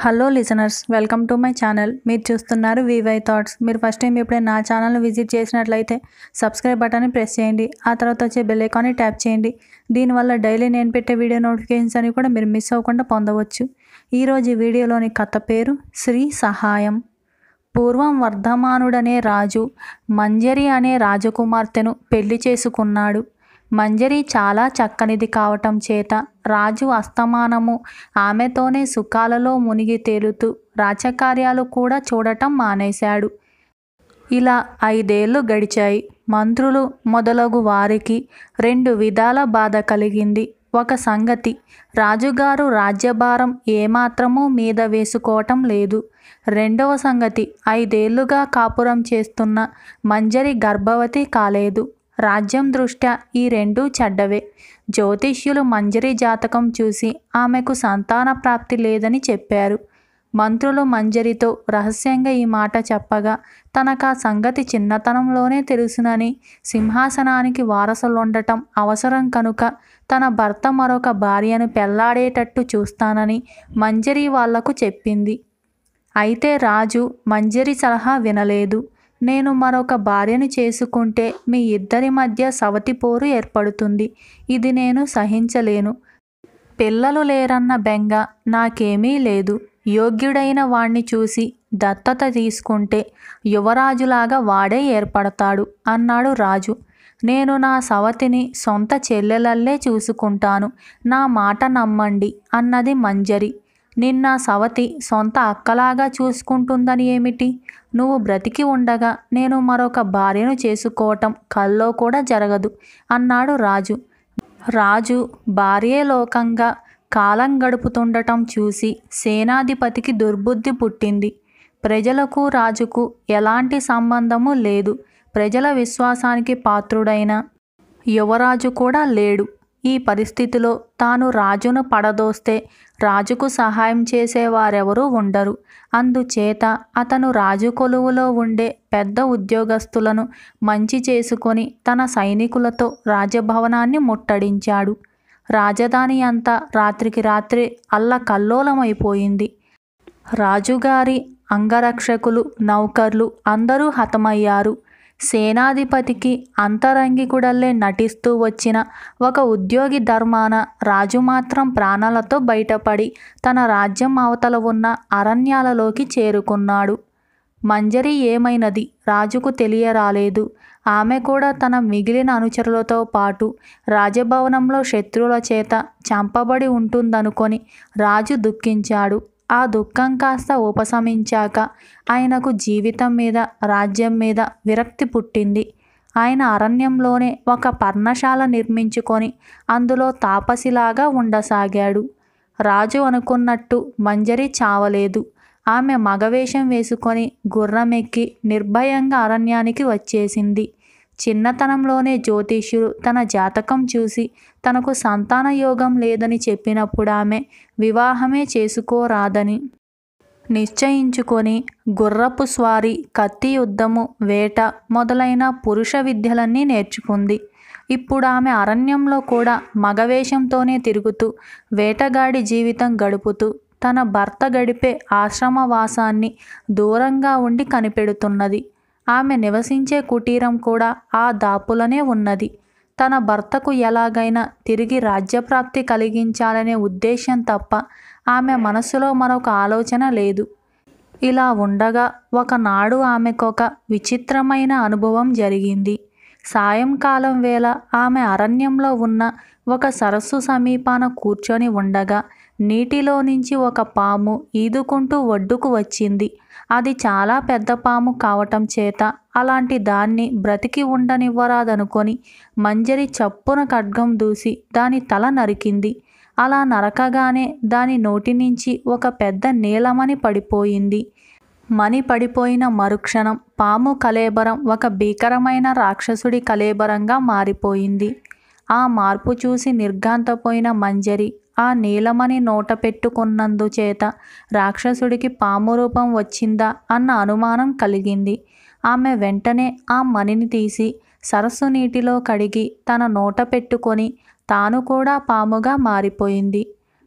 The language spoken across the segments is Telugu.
hello listeners welcome to my channel మీరు చూస్తున్నారు వివై థాట్స్ మీరు ఫస్ట్ టైం ఎప్పుడైనా నా ఛానల్ని విజిట్ చేసినట్లయితే సబ్స్క్రైబ్ బటన్ని ప్రెస్ చేయండి ఆ తర్వాత వచ్చే బెల్ ఐకాన్ని ట్యాప్ చేయండి దీనివల్ల డైలీ నేను పెట్టే వీడియో నోటిఫికేషన్స్ అని కూడా మీరు మిస్ అవ్వకుండా పొందవచ్చు ఈరోజు ఈ వీడియోలోని కథ పేరు శ్రీ సహాయం పూర్వం వర్ధమానుడనే రాజు మంజరి అనే రాజకుమార్తెను పెళ్లి చేసుకున్నాడు మంజరి చాలా చక్కనిది కావటం చేత రాజు అస్తమానము ఆమెతోనే సుఖాలలో మునిగి తేలుతూ రాజకార్యాలు కూడా చూడటం మానేశాడు ఇలా ఐదేళ్లు గడిచాయి మంత్రులు మొదలగు వారికి రెండు విధాల బాధ కలిగింది ఒక సంగతి రాజుగారు రాజ్యభారం ఏమాత్రమూ మీద వేసుకోవటం లేదు రెండవ సంగతి ఐదేళ్లుగా కాపురం చేస్తున్న మంజరి గర్భవతి కాలేదు రాజ్యం దృష్ట్యా ఈ రెండూ చెడ్డవే జ్యోతిష్యులు మంజరి జాతకం చూసి ఆమెకు సంతాన ప్రాప్తి లేదని చెప్పారు మంత్రులు మంజరితో రహస్యంగా ఈ మాట చెప్పగా తనకు ఆ సంగతి చిన్నతనంలోనే తెలుసునని సింహాసనానికి వారసులుండటం అవసరం కనుక తన భర్త మరొక భార్యను పెళ్లాడేటట్టు చూస్తానని మంజరి వాళ్లకు చెప్పింది అయితే రాజు మంజరి సలహా వినలేదు నేను మరొక భార్యను చేసుకుంటే మీ ఇద్దరి మధ్య సవతి పోరు ఏర్పడుతుంది ఇది నేను సహించలేను పిల్లలు లేరన్న బెంగ నాకేమీ లేదు యోగ్యుడైన వాణ్ణి చూసి దత్తత తీసుకుంటే యువరాజులాగా వాడే ఏర్పడతాడు అన్నాడు రాజు నేను నా సవతిని సొంత చెల్లెలల్లే చూసుకుంటాను నా మాట నమ్మండి అన్నది మంజరి నిన్న సవతి సొంత అక్కలాగా చూసుకుంటుందని ఏమిటి నువ్వు బ్రతికి ఉండగా నేను మరొక భార్యను చేసుకోవటం కల్లో కూడా జరగదు అన్నాడు రాజు రాజు భార్యే లోకంగా కాలం గడుపుతుండటం చూసి సేనాధిపతికి దుర్బుద్ధి పుట్టింది ప్రజలకు రాజుకు ఎలాంటి సంబంధము లేదు ప్రజల విశ్వాసానికి పాత్రుడైన యువరాజు కూడా లేడు ఈ పరిస్థితిలో తాను రాజును పడదోస్తే రాజుకు సహాయం చేసేవారెవరూ ఉండరు అందుచేత అతను రాజు కొలువులో ఉండే పెద్ద ఉద్యోగస్తులను మంచి చేసుకొని తన సైనికులతో రాజభవనాన్ని ముట్టడించాడు రాజధాని అంతా రాత్రికి రాత్రి అల్లకల్లోలమైపోయింది రాజుగారి అంగరక్షకులు నౌకర్లు అందరూ హతమయ్యారు సేనాధిపతికి అంతరంగికుడల్లే నటిస్తూ వచ్చిన ఒక ఉద్యోగి ధర్మాన రాజు మాత్రం ప్రాణాలతో బయటపడి తన రాజ్యం అవతల ఉన్న అరణ్యాలలోకి చేరుకున్నాడు మంజరి ఏమైనది రాజుకు తెలియరాలేదు ఆమె కూడా తన మిగిలిన అనుచరులతో పాటు రాజభవనంలో శత్రువుల చేత చంపబడి ఉంటుందనుకొని రాజు దుఃఖించాడు ఆ దుఃఖం కాస్త ఉపశమించాక ఆయనకు జీవితం మీద రాజ్యం మీద విరక్తి పుట్టింది ఆయన అరణ్యంలోనే ఒక పర్ణశాల నిర్మించుకొని అందులో తాపసిలాగా ఉండసాగాడు రాజు అనుకున్నట్టు మంజరి చావలేదు ఆమె మగవేషం వేసుకొని గుర్రమెక్కి నిర్భయంగా అరణ్యానికి వచ్చేసింది చిన్నతనంలోనే జ్యోతిష్యుడు తన జాతకం చూసి తనకు సంతాన యోగం లేదని చెప్పినప్పుడు ఆమె వివాహమే చేసుకోరాదని నిశ్చయించుకొని గుర్రపు స్వారీ కత్తి యుద్ధము వేట మొదలైన పురుష విద్యలన్నీ నేర్చుకుంది ఇప్పుడు ఆమె అరణ్యంలో కూడా మగవేషంతోనే తిరుగుతూ వేటగాడి జీవితం గడుపుతూ తన భర్త గడిపే ఆశ్రమవాసాన్ని దూరంగా ఉండి కనిపెడుతున్నది ఆమె నివసించే కుటీరం కూడా ఆ దాపులనే ఉన్నది తన భర్తకు ఎలాగైనా తిరిగి రాజ్యప్రాప్తి కలిగించాలనే ఉద్దేశం తప్ప ఆమె మనసులో మరొక ఆలోచన లేదు ఇలా ఉండగా ఒకనాడు ఆమెకొక విచిత్రమైన అనుభవం జరిగింది సాయంకాలం వేళ ఆమె అరణ్యంలో ఉన్న ఒక సరస్సు సమీపాన కూర్చొని ఉండగా నీటిలో నుంచి ఒక పాము ఈదుకుంటూ ఒడ్డుకు వచ్చింది అది చాలా పెద్ద పాము కావటం చేత అలాంటి దాన్ని బ్రతికి ఉండనివ్వరాదనుకొని మంజరి చప్పున ఖడ్గం దూసి దాని తల నరికింది అలా నరకగానే దాని నోటి నుంచి ఒక పెద్ద నీలమని పడిపోయింది మణి పడిపోయిన మరుక్షణం పాము కలేబరం ఒక భీకరమైన రాక్షసుడి కలేబరంగా మారిపోయింది ఆ మార్పు చూసి నిర్ఘాంతపోయిన మంజరి ఆ నీలమని నోట పెట్టుకున్నందుచేత రాక్షసుడికి పాము రూపం వచ్చిందా అన్న అనుమానం కలిగింది ఆమె వెంటనే ఆ మణిని తీసి సరస్సు నీటిలో కడిగి తన నోట పెట్టుకొని తాను కూడా పాముగా మారిపోయింది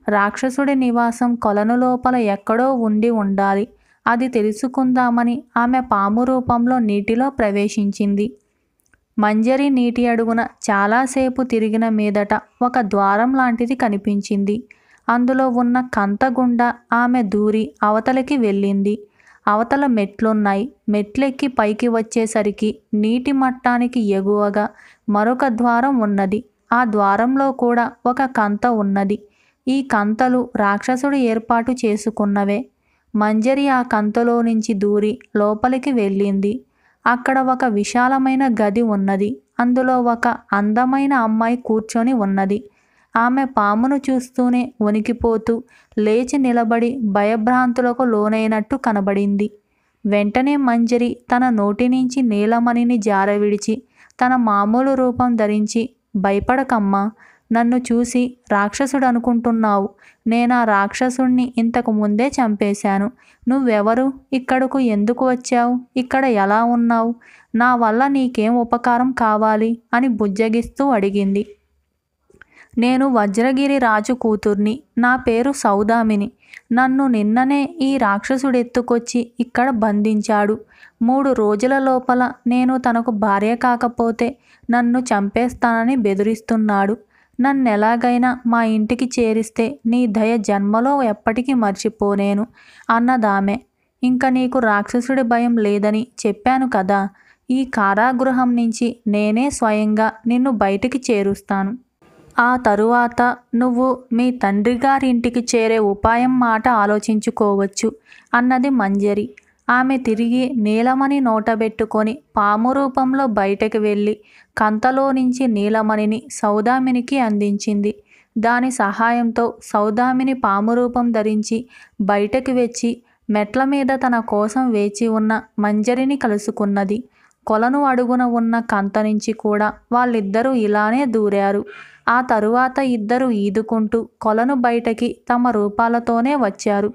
రాక్షసుడి నివాసం కొలను లోపల ఎక్కడో ఉండి ఉండాలి అది తెలుసుకుందామని ఆమె పాము రూపంలో నీటిలో ప్రవేశించింది మంజరి నీటి అడుగున చాలాసేపు తిరిగిన మీదట ఒక ద్వారం లాంటిది కనిపించింది అందులో ఉన్న కంత గుండా ఆమె దూరి అవతలకి వెళ్ళింది అవతల మెట్లున్నాయి మెట్లెక్కి పైకి వచ్చేసరికి నీటి మట్టానికి ఎగువగా మరొక ద్వారం ఉన్నది ఆ ద్వారంలో కూడా ఒక కంత ఉన్నది ఈ కంతలు రాక్షసుడు ఏర్పాటు చేసుకున్నవే మంజరి ఆ కంతలో నుంచి దూరి లోపలికి వెళ్ళింది అక్కడ ఒక విశాలమైన గది ఉన్నది అందులో ఒక అందమైన అమ్మాయి కూర్చొని ఉన్నది ఆమె పామును చూస్తూనే వణికిపోతూ లేచి నిలబడి భయభ్రాంతులకు లోనైనట్టు కనబడింది వెంటనే మంజరి తన నోటి నుంచి నీలమణిని జారవిడిచి తన మామూలు రూపం ధరించి భయపడకమ్మా నన్ను చూసి రాక్షసుడు అనుకుంటున్నావు నేను ఆ రాక్షసుణ్ణి ఇంతకు ముందే చంపేశాను నువ్వెవరు ఇక్కడకు ఎందుకు వచ్చావు ఇక్కడ ఎలా ఉన్నావు నా వల్ల నీకేం ఉపకారం కావాలి అని బుజ్జగిస్తూ అడిగింది నేను వజ్రగిరి రాజు కూతుర్ని నా పేరు సౌదామిని నన్ను నిన్ననే ఈ రాక్షసుడు ఎత్తుకొచ్చి ఇక్కడ బంధించాడు మూడు రోజుల లోపల నేను తనకు భార్య కాకపోతే నన్ను చంపేస్తానని బెదిరిస్తున్నాడు నన్ను ఎలాగైనా మా ఇంటికి చేరిస్తే నీ దయ జన్మలో ఎప్పటికీ మర్చిపోనేను అన్నదామె ఇంక నీకు రాక్షసుడి భయం లేదని చెప్పాను కదా ఈ కారాగృహం నుంచి నేనే స్వయంగా నిన్ను బయటికి చేరుస్తాను ఆ తరువాత నువ్వు మీ తండ్రి గారి ఇంటికి చేరే ఉపాయం మాట ఆలోచించుకోవచ్చు అన్నది మంజరి ఆమె తిరిగి నీలమణి నోటబెట్టుకొని పాము రూపంలో బయటకు వెళ్ళి కంతలో నుంచి నీలమణిని సౌదామినికి అందించింది దాని సహాయంతో సౌదామిని పాము రూపం ధరించి బయటకు వచ్చి మెట్ల మీద తన కోసం వేచి ఉన్న మంజరిని కలుసుకున్నది కొలను అడుగున ఉన్న కంత నుంచి కూడా వాళ్ళిద్దరూ ఇలానే దూరారు ఆ తరువాత ఇద్దరు ఈదుకుంటూ కొలను బయటకి తమ రూపాలతోనే వచ్చారు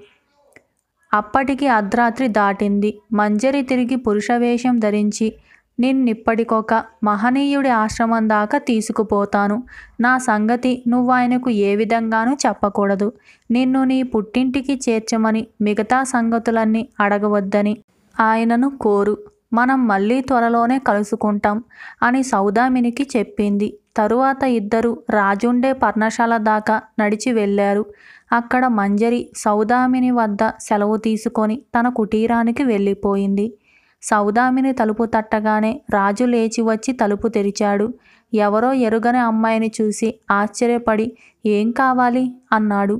అప్పటికి అర్ధరాత్రి దాటింది మంజరి తిరిగి పురుషవేషం ధరించి నిన్నిప్పటికొక మహనీయుడి ఆశ్రమం దాకా తీసుకుపోతాను నా సంగతి నువ్వు ఆయనకు ఏ విధంగానూ చెప్పకూడదు నిన్ను నీ పుట్టింటికి చేర్చమని మిగతా సంగతులన్నీ అడగవద్దని ఆయనను కోరు మనం మళ్ళీ త్వరలోనే కలుసుకుంటాం అని సౌదామినికి చెప్పింది తరువాత ఇద్దరు రాజుండే పర్ణశాల దాకా నడిచి వెళ్ళారు అక్కడ మంజరి సౌదామిని వద్ద సెలవు తీసుకొని తన కుటీరానికి వెళ్ళిపోయింది సౌదామిని తలుపు తట్టగానే రాజు లేచి వచ్చి తలుపు తెరిచాడు ఎవరో ఎరుగని అమ్మాయిని చూసి ఆశ్చర్యపడి ఏం కావాలి అన్నాడు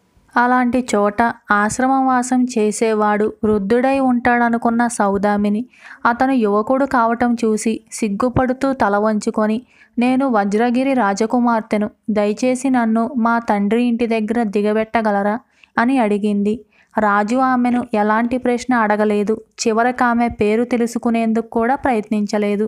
అలాంటి చోట ఆశ్రమవాసం చేసేవాడు వృద్ధుడై ఉంటాడనుకున్న సౌదామిని అతను యువకుడు కావటం చూసి సిగ్గుపడుతూ తల వంచుకొని నేను వజ్రగిరి రాజకుమార్తెను దయచేసి నన్ను మా తండ్రి ఇంటి దగ్గర దిగబెట్టగలరా అని అడిగింది రాజు ఆమెను ఎలాంటి ప్రశ్న అడగలేదు చివరికి ఆమె పేరు తెలుసుకునేందుకు కూడా ప్రయత్నించలేదు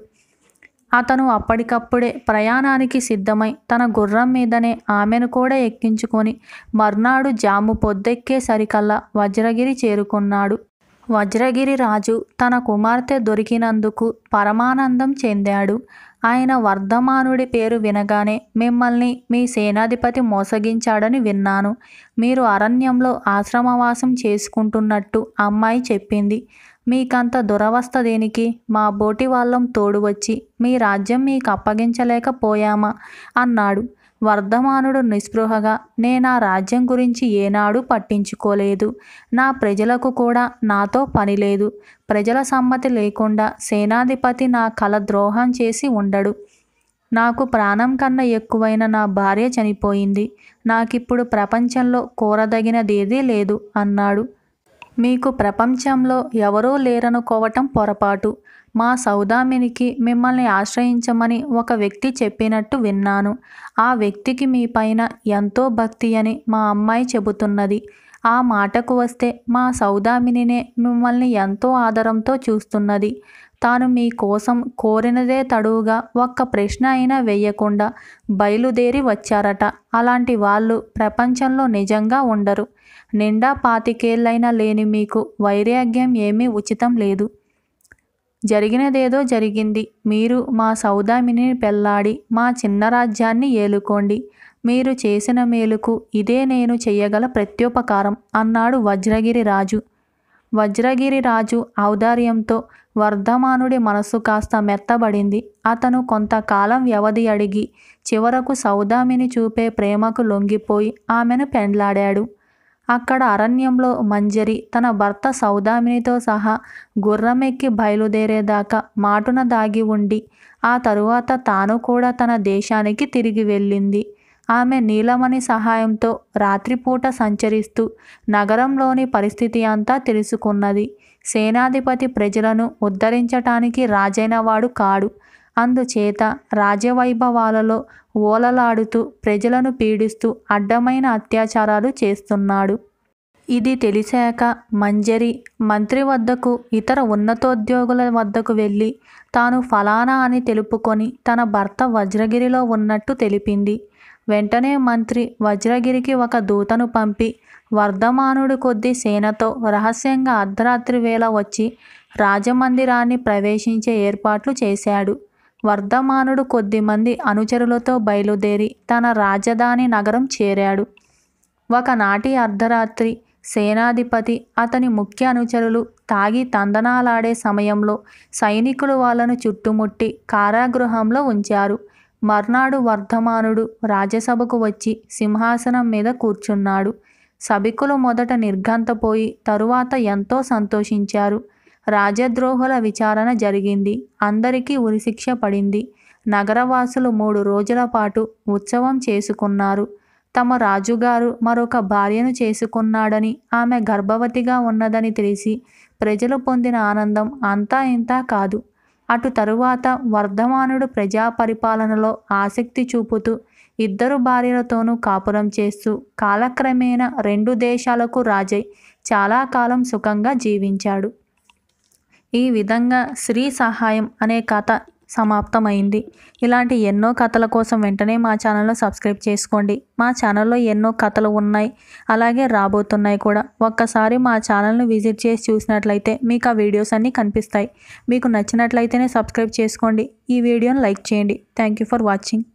అతను అప్పటికప్పుడే ప్రయాణానికి సిద్ధమై తన గుర్రం మీదనే ఆమెను కూడా ఎక్కించుకొని మర్నాడు జాము పొద్దెక్కేసరికల్లా వజ్రగిరి చేరుకున్నాడు వజ్రగిరి రాజు తన కుమార్తె దొరికినందుకు పరమానందం చెందాడు ఆయన వర్ధమానుడి పేరు వినగానే మిమ్మల్ని మీ సేనాధిపతి మోసగించాడని విన్నాను మీరు అరణ్యంలో ఆశ్రమవాసం చేసుకుంటున్నట్టు అమ్మాయి చెప్పింది మీకంత దురవస్థ దేనికి మా బోటి వాళ్ళం తోడు వచ్చి మీ రాజ్యం మీకు అప్పగించలేకపోయామా అన్నాడు వర్ధమానుడు నిస్పృహగా నేను ఆ రాజ్యం గురించి ఏనాడు పట్టించుకోలేదు నా ప్రజలకు కూడా నాతో పని లేదు ప్రజల సమ్మతి లేకుండా సేనాధిపతి నా కల ద్రోహం చేసి ఉండడు నాకు ప్రాణం కన్నా ఎక్కువైన నా భార్య చనిపోయింది నాకిప్పుడు ప్రపంచంలో కోరదగినదేదీ లేదు అన్నాడు మీకు ప్రపంచంలో ఎవరూ లేరనుకోవటం పొరపాటు మా సౌదామినికి మిమ్మల్ని ఆశ్రయించమని ఒక వ్యక్తి చెప్పినట్టు విన్నాను ఆ వ్యక్తికి మీ పైన ఎంతో భక్తి అని మా అమ్మాయి చెబుతున్నది ఆ మాటకు వస్తే మా సౌదామినినే మిమ్మల్ని ఎంతో ఆదరంతో చూస్తున్నది తాను మీ కోసం కోరినదే తడువుగా ఒక్క ప్రశ్న అయినా వేయకుండా బయలుదేరి వచ్చారట అలాంటి వాళ్ళు ప్రపంచంలో నిజంగా ఉండరు నిండా పాతికేళ్ళైనా లేని మీకు వైరాగ్యం ఏమీ ఉచితం లేదు జరిగినదేదో జరిగింది మీరు మా సౌదామిని పెళ్లాడి మా చిన్న రాజ్యాన్ని ఏలుకోండి మీరు చేసిన మేలుకు ఇదే నేను చెయ్యగల ప్రత్యుపకారం అన్నాడు వజ్రగిరి రాజు వజ్రగిరి రాజు ఔదార్యంతో వర్ధమానుడి మనస్సు కాస్త మెత్తబడింది అతను కొంతకాలం వ్యవధి అడిగి చివరకు సౌదామిని చూపే ప్రేమకు లొంగిపోయి ఆమెను పెండ్లాడాడు అక్కడ అరణ్యంలో మంజరి తన భర్త సౌదామినితో సహా గుర్రమెక్కి బయలుదేరేదాకా మాటున దాగి ఉండి ఆ తరువాత తాను కూడా తన దేశానికి తిరిగి వెళ్ళింది ఆమె నీలమణి సహాయంతో రాత్రిపూట సంచరిస్తూ నగరంలోని పరిస్థితి అంతా తెలుసుకున్నది సేనాధిపతి ప్రజలను ఉద్ధరించటానికి రాజైనవాడు కాడు అందుచేత రాజవైభవాలలో ఓలలాడుతూ ప్రజలను పీడిస్తూ అడ్డమైన అత్యాచారాలు చేస్తున్నాడు ఇది తెలిసాక మంజరి మంత్రి వద్దకు ఇతర ఉన్నతోద్యోగుల వద్దకు వెళ్ళి తాను ఫలానా అని తెలుపుకొని తన భర్త వజ్రగిరిలో ఉన్నట్టు తెలిపింది వెంటనే మంత్రి వజ్రగిరికి ఒక దూతను పంపి వర్ధమానుడు కొద్ది సేనతో రహస్యంగా అర్ధరాత్రి వేళ వచ్చి రాజమందిరాన్ని ప్రవేశించే ఏర్పాట్లు చేశాడు వర్ధమానుడు కొద్దిమంది అనుచరులతో బయలుదేరి తన రాజధాని నగరం చేరాడు ఒకనాటి అర్ధరాత్రి సేనాధిపతి అతని ముఖ్య అనుచరులు తాగి తందనాలాడే సమయంలో సైనికులు వాళ్ళను చుట్టుముట్టి కారాగృహంలో ఉంచారు మర్నాడు వర్ధమానుడు రాజ్యసభకు వచ్చి సింహాసనం మీద కూర్చున్నాడు సభికులు మొదట నిర్ఘంతపోయి తరువాత ఎంతో సంతోషించారు రాజద్రోహుల విచారణ జరిగింది అందరికీ ఉరిశిక్ష పడింది నగరవాసులు మూడు రోజుల పాటు ఉత్సవం చేసుకున్నారు తమ రాజుగారు మరొక భార్యను చేసుకున్నాడని ఆమె గర్భవతిగా ఉన్నదని తెలిసి ప్రజలు పొందిన ఆనందం అంతా ఇంతా కాదు అటు తరువాత వర్ధమానుడు ప్రజా పరిపాలనలో ఆసక్తి చూపుతూ ఇద్దరు భార్యలతోనూ కాపురం చేస్తూ కాలక్రమేణా రెండు దేశాలకు రాజై చాలా కాలం సుఖంగా జీవించాడు ఈ విధంగా శ్రీ సహాయం అనే కథ సమాప్తమైంది ఇలాంటి ఎన్నో కథల కోసం వెంటనే మా ఛానల్ను సబ్స్క్రైబ్ చేసుకోండి మా ఛానల్లో ఎన్నో కథలు ఉన్నాయి అలాగే రాబోతున్నాయి కూడా ఒక్కసారి మా ఛానల్ను విజిట్ చేసి చూసినట్లయితే మీకు ఆ వీడియోస్ అన్నీ కనిపిస్తాయి మీకు నచ్చినట్లయితేనే సబ్స్క్రైబ్ చేసుకోండి ఈ వీడియోని లైక్ చేయండి థ్యాంక్ యూ ఫర్ వాచింగ్